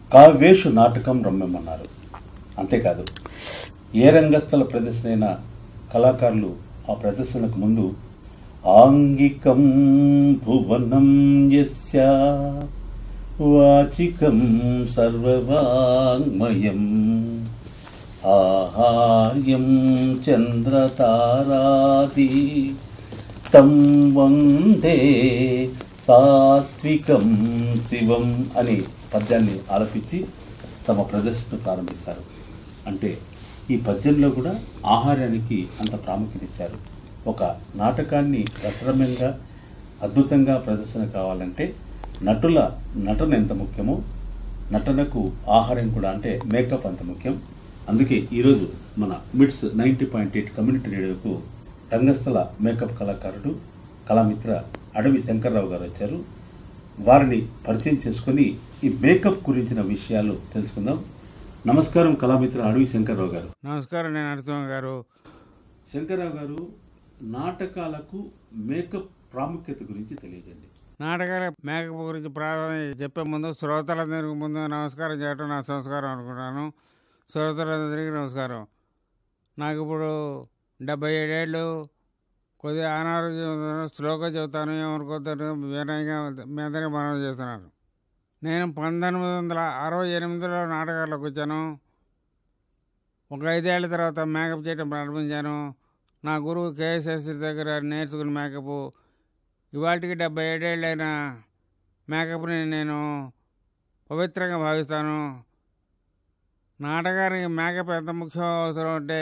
కావ్యేషు నాటకం రమ్యమన్నారు అంతేకాదు ఏ రంగస్థల ప్రదర్శన కళాకారులు ఆ ప్రదర్శనకు ముందు ఆంగికం భువనం యస్య వాచికం సర్వవాంగ్మయం ఆహార్యం చంద్రతారాది తం వందే సాత్వికం శివం అని పద్యాన్ని ఆలపించి తమ ప్రదర్శన ప్రారంభిస్తారు అంటే ఈ పద్యంలో కూడా ఆహారానికి అంత ప్రాముఖ్యత ఇచ్చారు ఒక నాటకాన్ని రసరమ్యంగా అద్భుతంగా ప్రదర్శన కావాలంటే నటుల నటన ఎంత ముఖ్యమో నటనకు ఆహారం కూడా అంటే మేకప్ అంత ముఖ్యం అందుకే ఈరోజు మన MITS ninety point eight community రేడియోకు రంగస్థల మేకప్ కళాకారుడు కళామిత్ర అడవి శంకర్రావు గారు వచ్చారు వారిని పరిచయం చేసుకొని ఈ మేకప్ గురించిన విషయాలు తెలుసుకుందాం నమస్కారం కళామిత్ర అడవి శంకర్రావు గారు నమస్కారం నేను నరసింహ గారు శంకర్రావు గారు నాటకాలకు మేకప్ ప్రాముఖ్యత గురించి తెలియజేయండి నాటకాల మేకప్ గురించి ప్రాధాన్యత చెప్పే ముందు శ్రోతలందరికీ ముందు నమస్కారం చేయడం నా సంస్కారం అనుకుంటాను శ్రోతలందరికీ నమస్కారం నాకు ఇప్పుడు డెబ్బై ఏడేళ్ళు కొద్దిగా అనారోగ్యం ఉందని స్లోగా చెబుతాను ఏమనుకోతాను వినయంగా మీ అందరికీ మనం చేస్తున్నాను నేను పంతొమ్మిది వందల అరవై ఎనిమిదిలో నాటకాల్లోకి వచ్చాను ఒక ఐదేళ్ల తర్వాత మేకప్ చేయడం ప్రారంభించాను నా గురువు కేఎస్ఎస్ దగ్గర నేర్చుకున్న మేకప్ ఇవాటికి డెబ్బై ఏడేళ్ళైన మేకప్ని నేను పవిత్రంగా భావిస్తాను నాటకానికి మేకప్ ఎంత ముఖ్యం అవసరం అంటే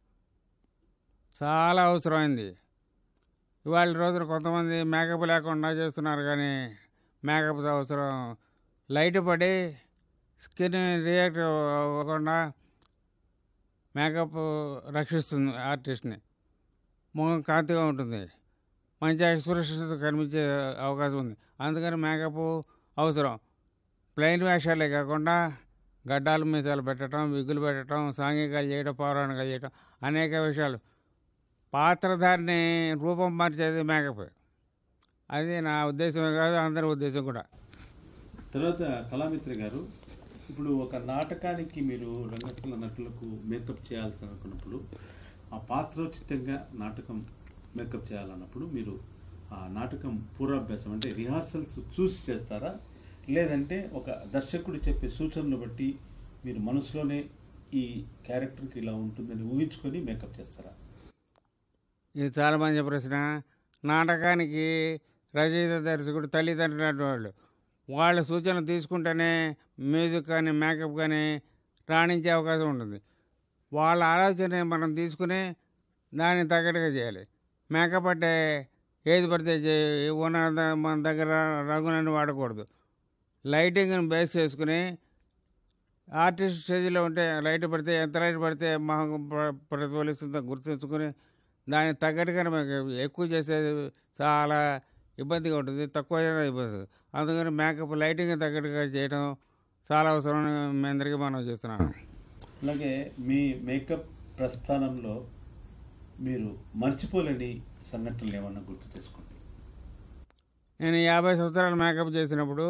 చాలా అవసరమైంది ఇవాళ రోజున కొంతమంది మేకప్ లేకుండా చేస్తున్నారు కానీ మేకప్ అవసరం లైట్ పడి స్కిన్ రియాక్ట్ అవ్వకుండా మేకప్ రక్షిస్తుంది ఆర్టిస్ట్ని ముఖం కాంతిగా ఉంటుంది మంచి ఎక్స్ప్రెషన్స్ కనిపించే అవకాశం ఉంది అందుకని మేకప్ అవసరం ప్లెయిన్ వేషాలే కాకుండా గడ్డాలు మీసాలు పెట్టడం విగ్గులు పెట్టడం సాంఘికాలు చేయడం పౌరాణికాలు చేయడం అనేక విషయాలు పాత్రధారిని రూపం మార్చేది మేకప్ అది నా ఉద్దేశమే కాదు అందరి ఉద్దేశం కూడా తర్వాత కళామిత్ర గారు ఇప్పుడు ఒక నాటకానికి మీరు రంగస్థల నటులకు మేకప్ చేయాల్సి అనుకున్నప్పుడు ఆ పాత్రోచితంగా నాటకం మేకప్ చేయాలన్నప్పుడు మీరు ఆ నాటకం పూర్వాభ్యాసం అంటే రిహార్సల్స్ చూసి చేస్తారా లేదంటే ఒక దర్శకుడు చెప్పే సూచనలు బట్టి మీరు మనసులోనే ఈ క్యారెక్టర్కి ఇలా ఉంటుందని ఊహించుకొని మేకప్ చేస్తారా ఇది చాలా మంచి ప్రశ్న నాటకానికి రచయిత దర్శకుడు తల్లిదండ్రులు లాంటి వాళ్ళు వాళ్ళ సూచనలు తీసుకుంటేనే మ్యూజిక్ కానీ మేకప్ కానీ రాణించే అవకాశం ఉంటుంది వాళ్ళ ఆలోచన మనం తీసుకుని దాన్ని తగ్గట్టుగా చేయాలి మేకప్ అంటే ఏది పడితే చే- ఉన్న ద- మన దగ్గర రంగులన్నీ వాడకూడదు లైటింగ్ని బేస్ చేసుకుని ఆర్టిస్ట్ స్టేజ్లో ఉంటే లైట్ పడితే ఎంత లైట్ పడితే మొహం ప్ర- ప్రతిఫలిస్తుందో గుర్తుంచుకుని దానికి తగ్గట్టుగానే మనకి ఎక్కువ చేసేది చాలా ఇబ్బందిగా ఉంటుంది తక్కువ అయినా ఇబ్బంది అందుకని మేకప్ లైటింగ్ తగ్గట్టుగా చేయడం చాలా అవసరం మీ అందరికీ మనం చేస్తున్నాను అలాగే మీ మేకప్ ప్రస్థానంలో మీరు మర్చిపోలేని సంఘటనలు ఏమన్నా గుర్తు చేసుకోండి నేను యాభై సంవత్సరాలు మేకప్ చేసినప్పుడు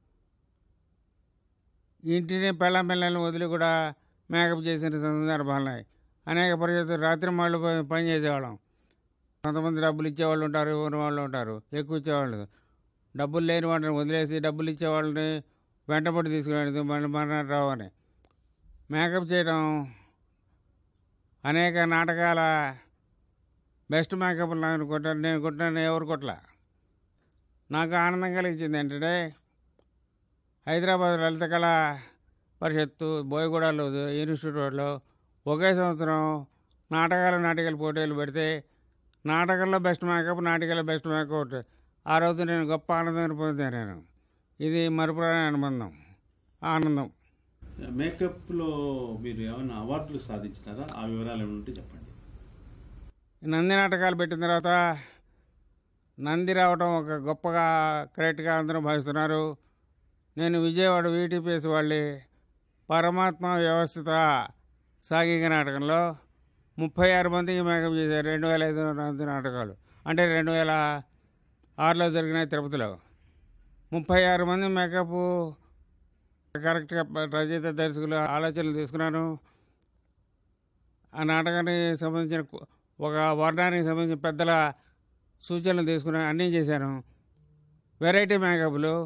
ఇంటిని పెళ్ళ పిల్లల్ని వదిలి కూడా మేకప్ చేసిన సందర్భాలు ఉన్నాయి అనేక పరిస్థితులు రాత్రి వాళ్ళు పని చేసేవాళ్ళం కొంతమంది డబ్బులు ఇచ్చేవాళ్ళు ఉంటారు ఇవ్వని వాళ్ళు ఉంటారు ఎక్కువ ఇచ్చేవాళ్ళు డబ్బులు లేని వాళ్ళని వదిలేసి డబ్బులు ఇచ్చేవాళ్ళని వెంటబడి తీసుకునేది మళ్ళీ మర్నాడు రావు అని మేకప్ చేయడం అనేక నాటకాల బెస్ట్ మేకప్ నేను కొట్టాను నేను కొట్టాను ఎవరు కొట్టలా నాకు ఆనందం కలిగించింది ఏంటంటే హైదరాబాద్ లలిత కళా పరిషత్తు బోయగూడలో ఇన్స్టిట్యూట్ వాళ్ళు ఒకే సంవత్సరం నాటకాలు నాటికల పోటీలు పెడితే నాటకాల్లో బెస్ట్ మేకప్ నాటికల్లో బెస్ట్ మేకప్ ఆ రోజు నేను గొప్ప ఆనందాన్ని పొందాను నేను ఇది మరుపురాని అనుబంధం ఆనందం మేకప్లో మీరు ఏమైనా అవార్డులు సాధించినారా ఆ వివరాలు ఏమైనా ఉంటే చెప్పండి నంది నాటకాలు పెట్టిన తర్వాత నంది రావడం ఒక గొప్పగా కరెక్ట్గా అందరూ భావిస్తున్నారు నేను విజయవాడ వీటీపీఎస్ వాళ్ళి పరమాత్మ వ్యవస్థిత సాంఘిక నాటకంలో ముప్పై ఆరు మందికి మేకప్ చేశారు రెండు వేల ఐదు నంది నాటకాలు అంటే రెండు వేల ఆరులో జరిగినాయి తిరుపతిలో ముప్పై ఆరు మంది మేకప్ కరెక్ట్గా రచయిత దర్శకులు ఆలోచనలు తీసుకున్నాను ఆ నాటకానికి సంబంధించిన కు- ఒక వర్ణానికి సంబంధించిన పెద్దల సూచనలు తీసుకున్నాను అన్నీ చేశాను వెరైటీ మేకప్లు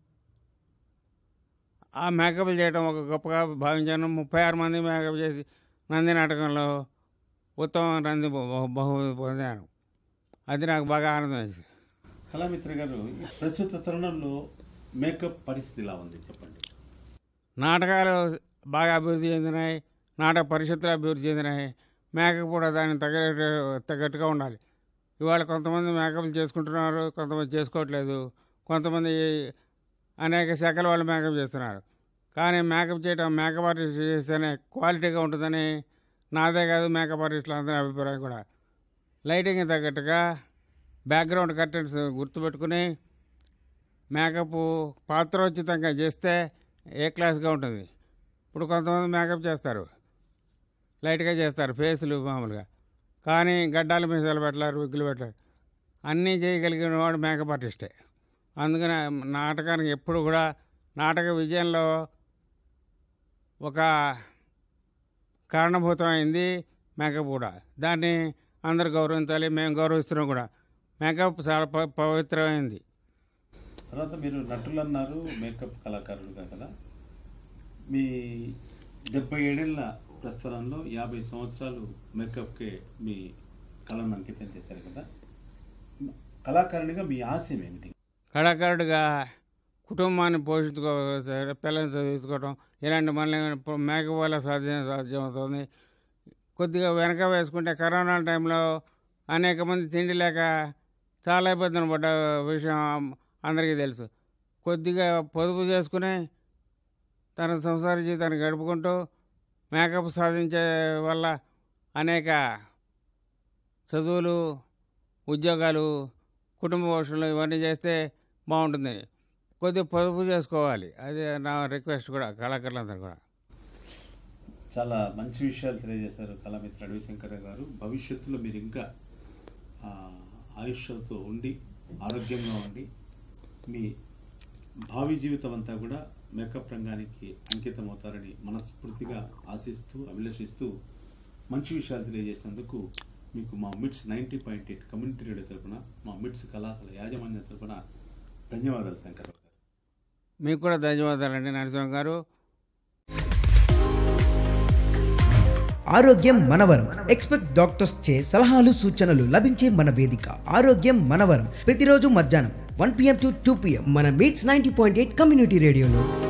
ఆ మేకప్లు చేయడం ఒక గొప్పగా భావించాను ముప్పై ఆరు మంది మేకప్ చేసి నంది నాటకంలో ఉత్తమ నంది బహు- బహు పొందాను అది నాకు బాగా ఆనందం వేసింది కళామిత్ర గారు ఈ ప్రస్తుత తరుణంలో మేకప్ పరిస్థితి ఇలా ఉంది చెప్పండి నాటకాలు బాగా అభివృద్ధి చెందినాయి నాటక పరిషత్తులు అభివృద్ధి చెందినాయి మేకప్ కూడా దానికి తగ్గ తగ్గట్టుగా ఉండాలి ఇవాళ కొంతమంది మేకప్లు చేసుకుంటున్నారు కొంతమంది చేసుకోవట్లేదు కొంతమంది అనేక శాఖల వాళ్ళు మేకప్ చేస్తున్నారు కానీ మేకప్ చేయడం మేకప్ ఆర్టిస్ట్ చేస్తేనే క్వాలిటీగా ఉంటుందని నాదే కాదు మేకప్ ఆర్టిస్టులు అందరి అభిప్రాయం కూడా లైటింగ్ తగ్గట్టుగా బ్యాక్గ్రౌండ్ కర్టెన్స్ గుర్తుపెట్టుకుని మేకప్ పాత్రోచితంగా చేస్తే ఏ క్లాస్గా ఉంటుంది ఇప్పుడు కొంతమంది మేకప్ చేస్తారు లైట్గా చేస్తారు ఫేసులు మామూలుగా కానీ గడ్డాల మీసాలు పెట్టలేరు విగ్గులు పెట్టలేరు అన్నీ చేయగలిగిన వాడు మేకప్ ఆర్టిస్టే అందుకని నాటకానికి ఎప్పుడు కూడా నాటక విజయంలో ఒక కారణభూతమైంది మేకప్ కూడా దాన్ని అందరు గౌరవించాలి మేము గౌరవిస్తున్నాం కూడా మేకప్ చాలా ప- పవిత్రమైంది తర్వాత మీరు నటులు అన్నారు మేకప్ కళాకారులుగా కదా మీ డెబ్బై ఏడేళ్ల ప్రస్థానంలో యాభై సంవత్సరాలు మేకప్కే మీ కళను అంకితం చేశారు కదా కళాకారునిగా మీ ఆశయం ఏమిటి కళాకారుడిగా కుటుంబాన్ని పోషించుకో పిల్లల్ని చదివించుకోవడం ఇలాంటి మళ్ళీ మేకప్ వల్ల సాధ్యం సాధ్యమవుతుంది కొద్దిగా వెనక వేసుకుంటే కరోనా టైంలో అనేక మంది తిండి లేక చాలా ఇబ్బందులు పడ్డ విషయం అందరికీ తెలుసు కొద్దిగా పొదుపు చేసుకుని తన సంసార జీవితాన్ని గడుపుకుంటూ మేకప్ సాధించే వల్ల అనేక చదువులు ఉద్యోగాలు కుటుంబ పోషణలు ఇవన్నీ చేస్తే బాగుంటుంది కొద్దిగా పొదుపు చేసుకోవాలి అది నా రిక్వెస్ట్ కూడా కళాకారులందరూ కూడా చాలా మంచి విషయాలు తెలియజేశారు కళామిత్ర అడవిశంకర్ గారు భవిష్యత్తులో మీరు ఇంకా ఆ, ఆయుష్తో ఉండి ఆరోగ్యంగా ఉండి మీ భావి జీవితం అంతా కూడా మేకప్ రంగానికి అంకితం అవుతారని మనస్ఫూర్తిగా ఆశిస్తూ అభిలషిస్తూ మంచి విషయాలు తెలియజేసినందుకు మీకు మా MITS ninety point eight community radio తరపున మా మిట్స్ కళాశాల యాజమాన్యం తరపున ధన్యవాదాలు శంకర్ గారు మీకు కూడా ధన్యవాదాలండి నరసింహ గారు ఆరోగ్యం మనవరం ఎక్స్పెక్ట్ డాక్టర్స్ చే సలహాలు సూచనలు లభించే మన వేదిక ఆరోగ్యం మనవరం ప్రతిరోజు మధ్యాహ్నం one PM to two PM మన MITS ninety point eight community రేడియోలో